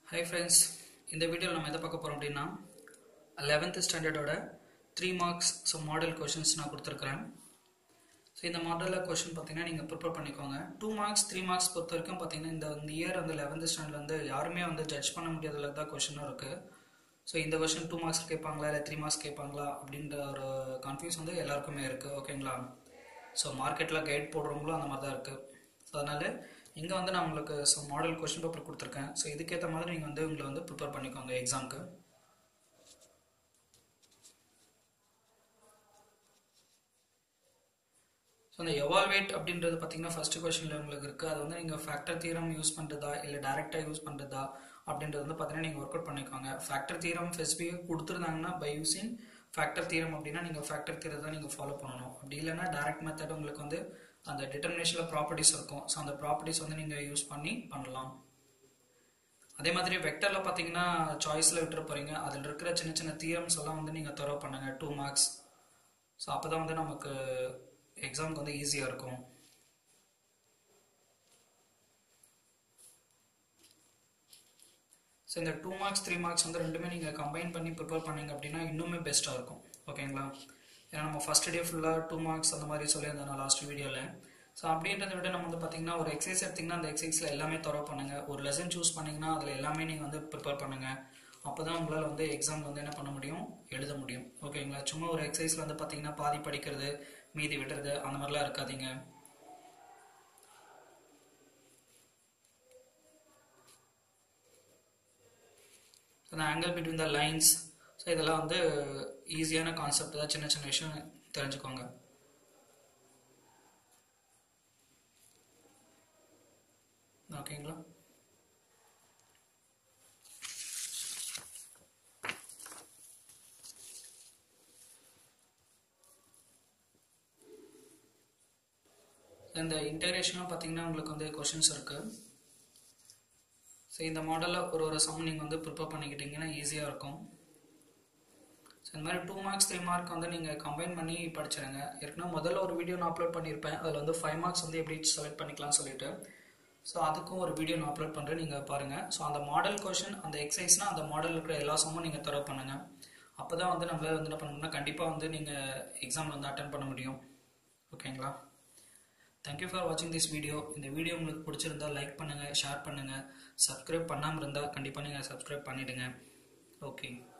hi friends இந்த வீடியோவில் நம்ம எதை பார்க்க போகிறோம் அப்படின்னா லெவன்த்து ஸ்டாண்டர்டோட three marks so model questions நான் கொடுத்துருக்குறேன் ஸோ இந்த மாடலில் கொஷின் பார்த்தீங்கன்னா நீங்கள் ப்ரிப்பேர் பண்ணிக்கோங்க டூ மார்க்ஸ் த்ரீ மார்க்ஸ் பொறுத்த வரைக்கும் பார்த்தீங்கன்னா இந்த இந்த இயர் வந்து லெவன்த்து ஸ்டாண்டர்ட் வந்து யாருமே வந்து ஜட்ஜ் பண்ண முடியாத அளவுக்கு தான் கொஷினும் இருக்குது ஸோ இந்த கொஷின் டூ மார்க்ஸ் கேட்பாங்களா இல்லை த்ரீ மார்க்ஸ் கேட்பாங்களா அப்படின்ற ஒரு கன்ஃபியூஸ் வந்து எல்லாருக்குமே இருக்குது ஓகேங்களா ஸோ மார்க்கெட்டில் கைட் போடுறவங்களும் அந்த மாதிரி தான் இருக்குது ஸோ அதனால் இங்கே வந்து நான் உங்களுக்கு ஸோ மாடல் கொஷின் பேப்பர் கொடுத்துருக்கேன் ஸோ இதுக்கேற்ற மாதிரி நீங்கள் வந்து உங்களை வந்து ப்ரிப்பேர் பண்ணிக்கோங்க எக்ஸாமுக்கு ஸோ அந்த எவால்வேட் அப்படின்றது பார்த்தீங்கன்னா ஃபர்ஸ்ட் கொஷனில் உங்களுக்கு இருக்குது அது வந்து நீங்கள் ஃபேக்டர் தீரம் யூஸ் பண்ணுறதா இல்லை டேரெக்டாக யூஸ் பண்ணுறதா அப்படின்றது வந்து பார்த்தீங்கன்னா நீங்கள் ஒர்க் அவுட் பண்ணிக்கோங்க ஃபேக்டர் தீரம் ஸ்பெசிஃபிக்காக கொடுத்துருந்தாங்கன்னா பை யூஸிங் ஃபேக்டர் தீரம் அப்படின்னா நீங்கள் ஃபேக்டர் தீரம் தான் நீங்கள் ஃபாலோ பண்ணணும் அப்படி இல்லைன்னா டேரக்ட் மெத்தட் உங்களுக்கு வந்து அந்த டிட்டர்மினேஷனில் ப்ராப்பர்ட்டிஸ் இருக்கும் ஸோ அந்த ப்ராப்பர்ட்டிஸ் வந்து நீங்கள் யூஸ் பண்ணி பண்ணலாம் அதே மாதிரி வெக்டரில் பார்த்தீங்கன்னா சாய்ஸில் விட்டுற போகிறீங்க அதில் இருக்கிற சின்ன சின்ன தீரம்ஸ் எல்லாம் வந்து நீங்கள் தரவு பண்ணுங்கள் டூ மார்க்ஸ் ஸோ அப்போ தான் வந்து நமக்கு எக்ஸாமுக்கு வந்து ஈஸியாக இருக்கும் ஸோ இந்த டூ மார்க்ஸ் த்ரீ மார்க்ஸ் வந்து ரெண்டுமே நீங்கள் கம்பைன் பண்ணி ப்ரிப்பேர் பண்ணீங்க அப்படின்னா இன்னுமே பெஸ்ட்டாக இருக்கும் ஓகேங்களா ஏன்னா நம்ம ஃபஸ்ட் டே ஃபுல்லாக டூ மார்க்ஸ் அந்த மாதிரி சொல்லியிருந்தேன் நான் லாஸ்ட் வீடியோவில் ஸோ அப்படின்றத விட நம்ம வந்து பார்த்தீங்கன்னா ஒரு எக்ஸசைஸ் எடுத்திங்கன்னா அந்த எக்ஸசைஸில் எல்லாமே தர பண்ணுங்கள் ஒரு லெசன் சூஸ் பண்ணிங்கன்னா அதில் எல்லாமே நீங்கள் வந்து ப்ரிப்பேர் பண்ணுங்கள் அப்போ தான் உங்களால் வந்து எக்ஸாம் வந்து என்ன பண்ண முடியும் எழுத முடியும் ஓகேங்களா சும்மா ஒரு எக்ஸசைஸில் வந்து பார்த்தீங்கன்னா பாதி படிக்கிறது மீதி விடுறது அந்த மாதிரிலாம் இருக்காதீங்க அந்த angle between the lines so இதெல்லாம் வந்து ஈஸியான கான்செப்ட் தான் சின்ன சின்ன விஷயம் தெரிஞ்சுக்கோங்க ஓகேங்களா இந்த இன்டகிரேஷன்லாம் பார்த்தீங்கன்னா உங்களுக்கு வந்து கொஷின்ஸ் இருக்குது ஸோ இந்த மாடலில் ஒரு ஒரு சம் நீங்கள் வந்து ப்ரிப்பேர் பண்ணிக்கிட்டீங்கன்னா ஈஸியாக இருக்கும் ஸோ இந்த மாதிரி டூ மார்க்ஸ் த்ரீ மார்க் வந்து நீங்கள் கம்பைன் பண்ணி படிச்சிடுங்க ஏற்கனவே முதல்ல ஒரு வீடியோ நான் அப்லோட் பண்ணியிருப்பேன் அதில் வந்து ஃபைவ் மார்க்ஸ் வந்து எப்படி செலக்ட் பண்ணிக்கலாம்னு சொல்லிட்டு ஸோ அதுக்கும் ஒரு வீடியோ நான் அப்லோட் பண்ணுறேன் நீங்கள் பாருங்கள் ஸோ அந்த மாடல் கொஷின் அந்த எக்ஸசைஸ்னால் அந்த மாடல் இருக்கிற எல்லா சம்மும் நீங்கள் தரவு பண்ணுங்கள் அப்போ தான் வந்து நம்மளால் வந்து என்ன பண்ணணும்னா கண்டிப்பாக வந்து நீங்கள் எக்ஸாமில் வந்து அட்டன் பண்ண முடியும் ஓகேங்களா தேங்க்யூ ஃபார் வாட்சிங் திஸ் வீடியோ இந்த வீடியோ உங்களுக்கு பிடிச்சிருந்தா லைக் பண்ணுங்கள் ஷேர் பண்ணுங்கள் சப்ஸ்கிரைப் பண்ணாமல் இருந்தால் கண்டிப்பாக நீங்கள் சப்ஸ்கிரைப் பண்ணிவிடுங்க ஓகே